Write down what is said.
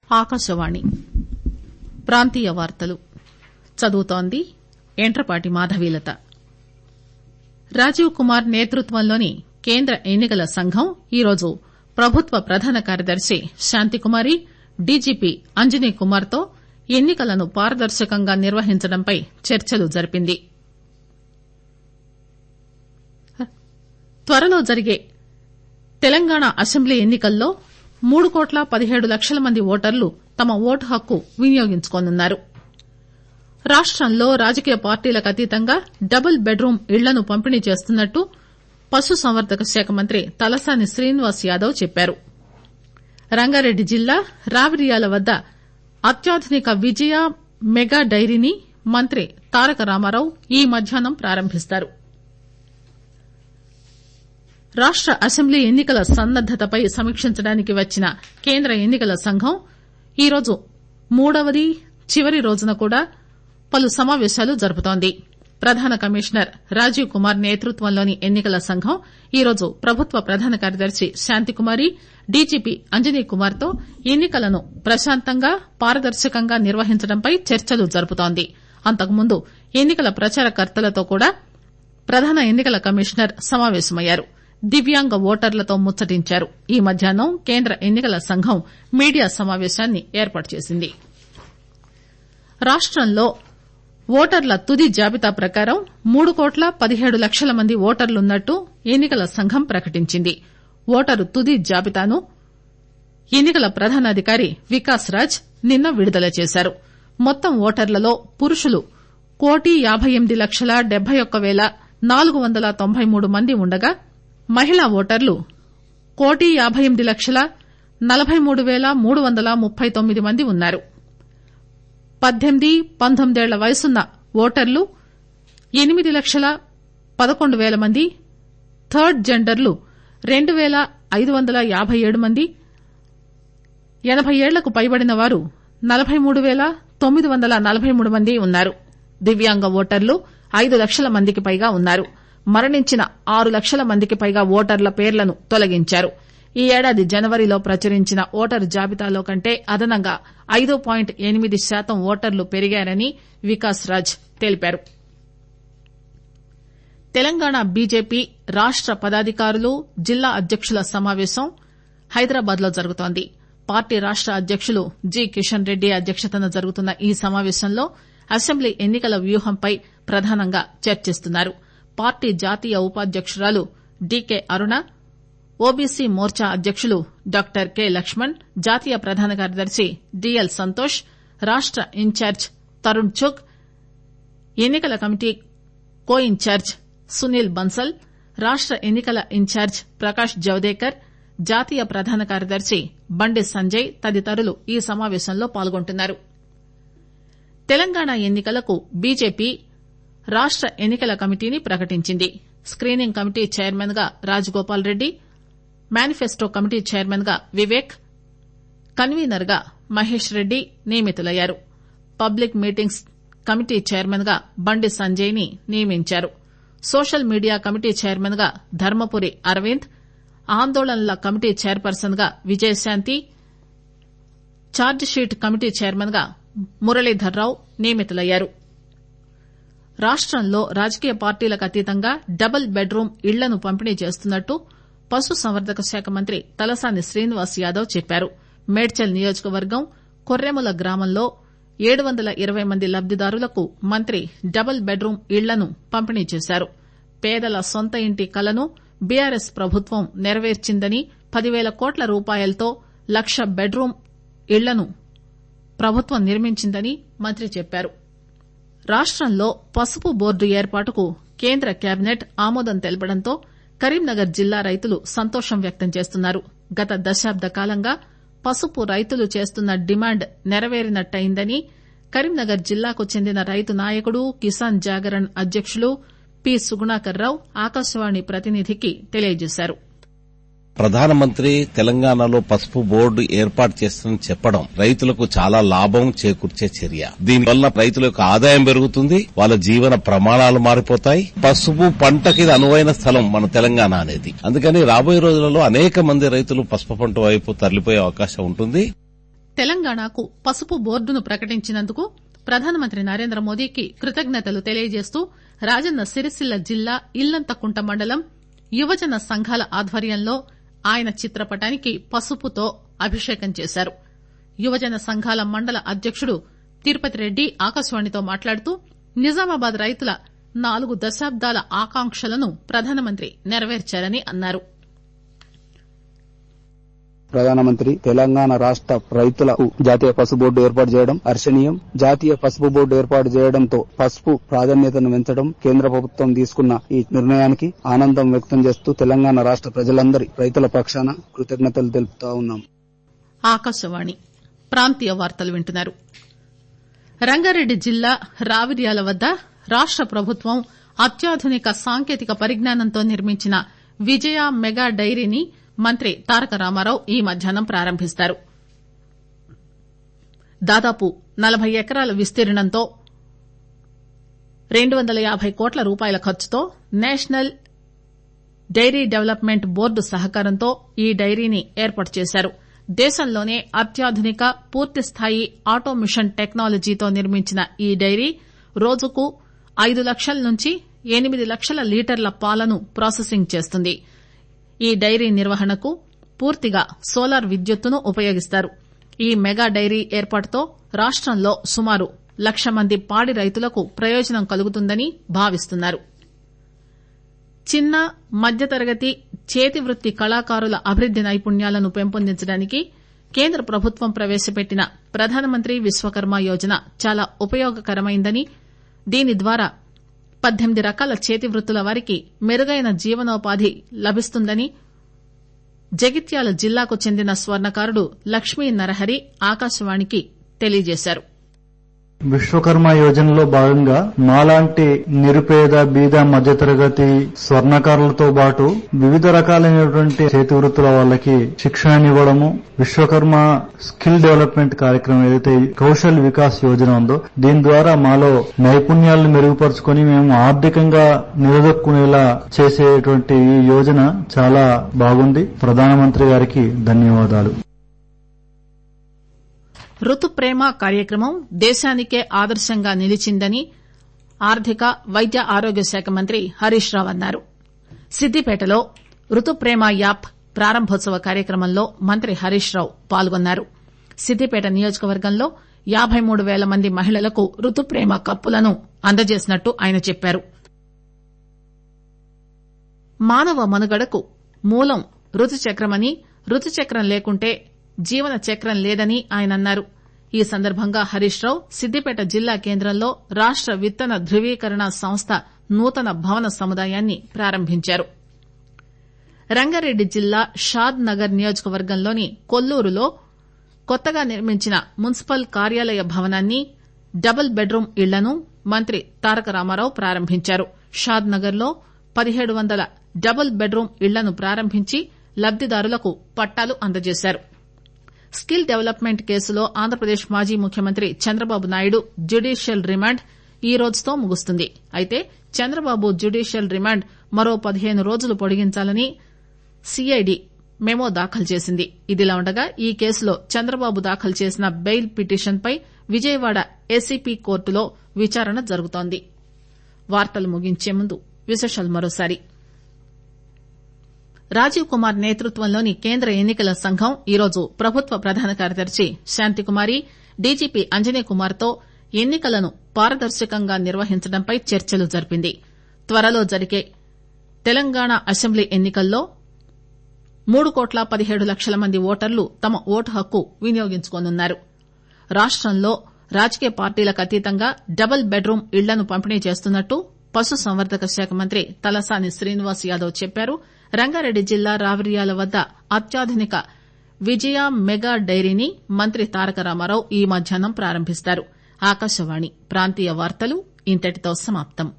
ఆకాశవాణి ప్రాంతీయ వార్తలు చదువుతోంది యంట్రపాటి మాధవీలత రాజీవ్ కుమార్ నేతృత్వంలోని కేంద్ర ఎన్ని కల సంఘం ఈరోజు ప్రభుత్వ ప్రధాన కార్యదర్శి శాంతికుమారి డీజీపీ అంజనీ కుమార్ తో ఎన్ని కలను పారదర్శకంగా నిర్వహించడంపై చర్చలు జరిపింది త్వరలో జరిగే తెలంగాణ అసెంబ్లీ ఎన్ని కల్లో మూడు కోట్ల పదిహేడు లక్షల మంది ఓటర్లు తమ ఓటు హక్కు వినియోగించుకోనున్నారు రాష్టంలో రాజకీయ పార్టీలకు అతీతంగా డబుల్ బెడ్ రూం ఇళ్లను పంపిణీ చేస్తున్నట్టు పశుసంవర్దక శాఖ మంత్రి తలసాని శ్రీనివాస్ యాదవ్ చెప్పారు రంగారెడ్డి జిల్లా రావిర్యాల వద్ద అత్యాధునిక విజయ మెగా డైరీని మంత్రి తారక రామారావు ఈ మధ్యాహ్నం ప్రారంభిస్తారు రాష్ట అసెంబ్లీ ఎన్ని కల సన్నద్దతపై సమీక్షించడానికి వచ్చిన కేంద్ర ఎన్ని కల సంఘం ఈరోజు మూడవది చివరి రోజున కూడా పలు సమాపేశాలు జరుపుతోంది ప్రధాన కమిషనర్ రాజీవ్ కుమార్ నేతృత్వంలోని ఎన్ని కల సంఘం ఈరోజు ప్రభుత్వ ప్రధాన కార్యదర్శి శాంతికుమారి డీజీపీ అంజనీ కుమార్ తో ఎన్ని కలను ప్రశాంతంగా పారదర్శకంగా నిర్వహించడంపై చర్చలు జరుపుతోంది అంతకుముందు ఎన్ని కల ప్రచారకర్తలతో కూడా ప్రధాన ఎన్ని కల కమిషనర్ సమాపేశమయ్యారు దివ్యాంగ ఓటర్లతో ముచ్చటించారు ఈ మధ్యాహ్నం కేంద్ర ఎన్ని కల సంఘం మీడియా సమాపేశాన్ని ఏర్పాటు చేసింది రాష్టంలో ఓటర్ల తుది జాబితా ప్రకారం మూడు కోట్ల పదిహేడు లక్షల మంది ఓటర్లున్నట్టు ఎన్ని కల సంఘం ప్రకటించింది ఓటరు తుది జాబితాను ఎన్ని కల ప్రధానాధికారి వికాస్ రాజ్ నిన్న విడుదల చేశారు మొత్తం ఓటర్లలో పురుషులు కోటి యాబై ఎనిమిది లక్షల డెబ్బై ఒక్క పేల నాలుగు వందల తొంభై మూడు మంది ఉండగా మహిళా ఓటర్లు కోటి యాబై ఎనిమిది లక్షల నలబై మూడు పేల మూడు వందల ముప్పై తొమ్మిది మంది ఉన్నారు పద్దెనిమిది పంతొమ్మిదేళ్ల వయసున్న ఓటర్లు ఎనిమిది లక్షల పదకొండు పేల మంది థర్డ్ జెండర్లు రెండు పేల ఐదు వందల యాబై ఏడు మంది ఎనబై ఏళ్లకు పైబడిన వారు నలబై మూడు పేల తొమ్మిది వందల నలబై మూడు మంది ఉన్నారు దివ్యాంగ ఓటర్లు ఐదు లక్షల మందికి పైగా ఉన్నారు మరణించిన ఆరు లక్షల మందికి పైగా ఓటర్ల పేర్లను తొలగించారు ఈ ఏడాది జనవరిలో ప్రచురించిన ఓటరు జాబితాలో కంటే అదనంగా ఐదు పాయింట్ ఎనిమిది శాతం ఓటర్లు పెరిగారని వికాస్ రాజ్ తెలిపారు తెలంగాణ బీజేపీ రాష్ట పదాధికారులు జిల్లా అధ్యకుల సమాపేశం హైదరాబాద్ లో జరుగుతోంది పార్టీ రాష్ట అధ్యకులు జి కిషన్ రెడ్డి అధ్యక్షతన జరుగుతున్న ఈ సమాపేశంలో అసెంబ్లీ ఎన్ని కల వ్యూహంపై ప్రధానంగా చర్చిస్తున్నారు పార్టీ జాతీయ ఉపాధ్యకురాలు డీకే అరుణ ఓబీసీ మోర్చా అధ్యకులు డాక్టర్ కె లక్ష్మణ్ జాతీయ ప్రధాన కార్యదర్శి డిఎల్ సంతోష్ రాష్ట ఇన్ఛార్జ్ తరుణ్ చుగ్ ఎన్ని కల committee co in charge Sunil Bansal రాష్ట ఎన్ని కల ఇన్ఛార్జ్ ప్రకాష్ జవదేకర్ జాతీయ ప్రధాన కార్యదర్శి బండి సంజయ్ తదితరులు ఈ సమాపేశంలో పాల్గొంటున్నారు తెలంగాణ ఎన్ని కలకు బీజేపీ రాష్ట ఎన్ని కల కమిటీని ప్రకటించింది స్కీనింగ్ కమిటీ చైర్మన్ గా Rajagopal Reddy manifesto committee chairman గా వివేక్ కన్వీనర్ గా మహేష్ రెడ్డి నియమితులయ్యారు పబ్లిక్ మీటింగ్స్ కమిటీ చైర్మన్ గా బండి సంజయ్ ని నియమించారు సోషల్ మీడియా కమిటీ చైర్మన్ గా ధర్మపురి అరవింద్ ఆందోళనల కమిటీ చైర్పర్సన్ గా విజయశాంతి ఛార్జిషీట్ కమిటీ చైర్మన్ గా మురళీధర్రావు నియమితులయ్యారు రాష్టంలో రాజకీయ పార్టీలకు అతీతంగా డబుల్ బెడ్ రూం ఇళ్లను పంపిణీ చేస్తున్నట్టు పశుసంవర్దక శాఖ మంత్రి తలసాని శ్రీనివాస్ యాదవ్ చెప్పారు మేడ్చల్ నియోజకవర్గం కొర్రెముల గ్రామంలో ఏడు వందల ఇరవై మంది లబ్దిదారులకు మంత్రి డబుల్ బెడ్ రూం ఇళ్లను పంపిణీ చేశారు పేదల సొంత ఇంటి కలను బీఆర్ఎస్ ప్రభుత్వం నెరవేర్చిందని పదివేల కోట్ల రూపాయలతో లక్ష బెడ్ రూం ఇళ్లను ప్రభుత్వం నిర్మించిందని మంత్రి చెప్పారు రాష్టంలో పసుపు బోర్డు ఏర్పాటుకు కేంద్ర కేబినెట్ ఆమోదం తెలపడంతో కరీంనగర్ జిల్లా రైతులు సంతోషం వ్యక్తం చేస్తున్నారు గత దశాబ్ద కాలంగా పసుపు రైతులు చేస్తున్న డిమాండ్ నెరవేరినట్టయిందని కరీంనగర్ జిల్లాకు చెందిన రైతు నాయకుడు కిసాన్ జాగరణ్ అధ్యకులు పి సుగుణాకర్ రావు ఆకాశవాణి ప్రతినిధికి తెలియజేశారు ప్రధానమంత్రి తెలంగాణలో పసుపు బోర్డు ఏర్పాటు చేస్తుందని చెప్పడం రైతులకు చాలా లాభం చేకూర్చే చర్య దీనివల్ల రైతులకు ఆదాయం పెరుగుతుంది వాళ్ళ జీవన ప్రమాణాలు మారిపోతాయి పసుపు పంటకి ఇది అనువైన స్థలం మన తెలంగాణ అనేది అందుకని రాబోయే రోజులలో అనేక మంది రైతులు పసుపు పంట వైపు తరలిపోయే అవకాశం ఉంటుంది తెలంగాణకు పసుపు బోర్డును ప్రకటించినందుకు ప్రధానమంత్రి నరేంద్ర మోదీకి కృతజ్ఞతలు తెలియజేస్తూ రాజన్న సిరిసిల్ల జిల్లా ఇల్లంతకుంట మండలం యువజన సంఘాల ఆధ్వర్యంలో ఆయన చిత్రపటానికి పసుపుతో అభిషేకం చేశారు యువజన సంఘాల మండల అధ్యకుడు తిరుపతి రెడ్డి ఆకాశవాణితో మాట్లాడుతూ నిజామాబాద్ రైతుల నాలుగు దశాబ్దాల ఆకాంక్షలను ప్రధానమంత్రి నెరవేర్చారని అన్నారు ప్రధానమంత్రి తెలంగాణ రాష్ట రైతులకు జాతీయ పసుపు బోర్డు ఏర్పాటు చేయడం హర్షణీయం జాతీయ పసుపు బోర్డు ఏర్పాటు చేయడంతో పసుపు ప్రాధాన్యతను పెంచడం కేంద్ర ప్రభుత్వం తీసుకున్న ఈ నిర్ణయానికి ఆనందం వ్యక్తం చేస్తూ తెలంగాణ రాష్ట ప్రజలందరి రైతుల పక్షాన కృతజ్ఞతలు తెలుపుతా ఉన్నాం ఆకాశవాణి ప్రాంతీయ వార్తలు వింటున్నారు రంగారెడ్డి జిల్లా రావిర్యాల వద్ద రాష్ట ప్రభుత్వం అత్యాధునిక సాంకేతిక పరిజ్ఞానంతో నిర్మించిన విజయ మెగా డైరీని మంత్రి తారక రామారావు ఈ మధ్యాహ్నం ప్రారంభిస్తారు దాదాపు నలభై ఎకరాల విస్తీర్ణంతో రెండు వందల యాబై కోట్ల రూపాయల ఖర్చుతో నేషనల్ డైరీ డెవలప్మెంట్ బోర్డు సహకారంతో ఈ డైరీని ఏర్పాటు చేశారు దేశంలోనే అత్యాధునిక పూర్తిస్థాయి ఆటోమిషన్ టెక్నాలజీతో నిర్మించిన ఈ డైరీ రోజుకు ఐదు లక్షల నుంచి ఎనిమిది లక్షల లీటర్ల పాలను ప్రాసెసింగ్ చేస్తుంది ఈ డైరీ నిర్వహణకు పూర్తిగా సోలార్ విద్యుత్తును ఉపయోగిస్తారు ఈ మెగా డైరీ ఏర్పాటుతో రాష్టంలో సుమారు లక్ష మంది పాడి రైతులకు ప్రయోజనం కలుగుతుందని భావిస్తున్నారు చిన్న మధ్యతరగతి చేతి వృత్తి కళాకారుల అభివృద్ది నైపుణ్యాలను పెంపొందించడానికి కేంద్ర ప్రభుత్వం ప్రవేశపెట్టిన ప్రధానమంత్రి విశ్వకర్మ యోజన చాలా ఉపయోగకరమైందని దీని ద్వారా పద్దెనిమిది రకాల చేతి వృత్తుల వారికి మెరుగైన జీవనోపాధి లభిస్తుందని జగిత్యాల జిల్లాకు చెందిన స్వర్ణకారుడు లక్ష్మీ నరహరి ఆకాశవాణికి తెలియజేశారు విశ్వకర్మ యోజనలో భాగంగా మాలాంటి నిరుపేద బీద మధ్యతరగతి స్వర్ణకారులతో పాటు వివిధ రకాలైనటువంటి చేతి వృత్తుల వాళ్ళకి శిక్షణ ఇవ్వడము విశ్వకర్మ స్కిల్ డెవలప్మెంట్ కార్యక్రమం ఏదైతే కౌశల్ వికాస్ యోజన ఉందో దీని ద్వారా మాలో నైపుణ్యాలను మెరుగుపరుచుకొని మేము ఆర్థికంగా నిలదొక్కునేలా చేసేటువంటి ఈ యోజన చాలా బాగుంది ప్రధానమంత్రి గారికి ధన్యవాదాలు రుతుప్రేమ కార్యక్రమం దేశానికే ఆదర్శంగా నిలిచిందని ఆర్థిక వైద్య ఆరోగ్య శాఖ మంత్రి హరీష్ రావు అన్నారు సిద్దిపేటలో రుతుప్రేమ యాప్ ప్రారంభోత్సవ కార్యక్రమంలో మంత్రి హరీష్ రావు పాల్గొన్నారు సిద్దిపేట నియోజకవర్గంలో యాబై మూడు పేల మంది మహిళలకు రుతుప్రేమ కప్పులను అందజేసినట్టు ఆయన చెప్పారు మానవ మనుగడకు మూలం రుతుచక్రమని రుతుచక్రం లేకుంటే జీవన చక్రం లేదని ఆయన అన్నారు ఈ సందర్భంగా హరీష్ రావు సిద్దిపేట జిల్లా కేంద్రంలో రాష్ట విత్తన ధృవీకరణ సంస్థ నూతన భవన సముదాయాన్ని ప్రారంభించారు రంగారెడ్డి జిల్లా షాద్ నగర్ నియోజకవర్గంలోని కొల్లూరులో కొత్తగా నిర్మించిన మున్సిపల్ కార్యాలయ భవనాన్ని డబుల్ బెడ్రూమ్ ఇళ్లను మంత్రి తారక రామారావు ప్రారంభించారు షాద్ నగర్ లో పదిహేడు వందల డబుల్ బెడ్రూమ్ ఇళ్లను ప్రారంభించి లబ్దిదారులకు పట్టాలు అందజేశారు స్కిల్ డెవలప్మెంట్ కేసులో ఆంధ్రప్రదేశ్ మాజీ ముఖ్యమంత్రి చంద్రబాబు నాయుడు జ్యుడీషియల్ రిమాండ్ ఈ రోజుతో ముగుస్తుంది అయితే చంద్రబాబు జ్యుడీషియల్ రిమాండ్ మరో పదిహేను రోజులు పొడిగించాలని సీఐడి మెమో దాఖలు చేసింది ఇదిలా ఉండగా ఈ కేసులో చంద్రబాబు దాఖలు చేసిన బెయిల్ పిటిషన్ పై విజయవాడ ఏసీపీ కోర్టులో విచారణ జరుగుతోంది వార్తలు ముగించే ముందు విశేషాలు మరోసారి రాజీవ్ కుమార్ నేతృత్వంలోని కేంద్ర ఎన్నికల సంఘం ఈరోజు ప్రభుత్వ ప్రధాన కార్యదర్శి శాంతికుమారి డీజీపీ అంజనీ కుమార్ తో ఎన్నికలను పారదర్శకంగా నిర్వహించడంపై చర్చలు జరిపింది త్వరలో జరిగే తెలంగాణ అసెంబ్లీ ఎన్నికల్లో మూడు కోట్ల పదిహేడు లక్షల మంది ఓటర్లు తమ ఓటు హక్కు వినియోగించుకోనున్నారు రాష్టంలో రాజకీయ పార్టీలకు అతీతంగా డబుల్ బెడ్రూమ్ ఇళ్లను పంపిణీ చేస్తున్నట్టు పశుసంవర్ధక శాఖ మంత్రి తలసాని శ్రీనివాస్ యాదవ్ చెప్పారు రంగారెడ్డి జిల్లా రావిర్యాల వద్ద అత్యాధునిక విజయ మెగా డైరీని మంత్రి తారక రామారావు ఈ మధ్యాహ్నం ప్రారంభిస్తారు ఆకాశవాణి ప్రాంతీయ వార్తలు ఇంతటితో సమాప్తం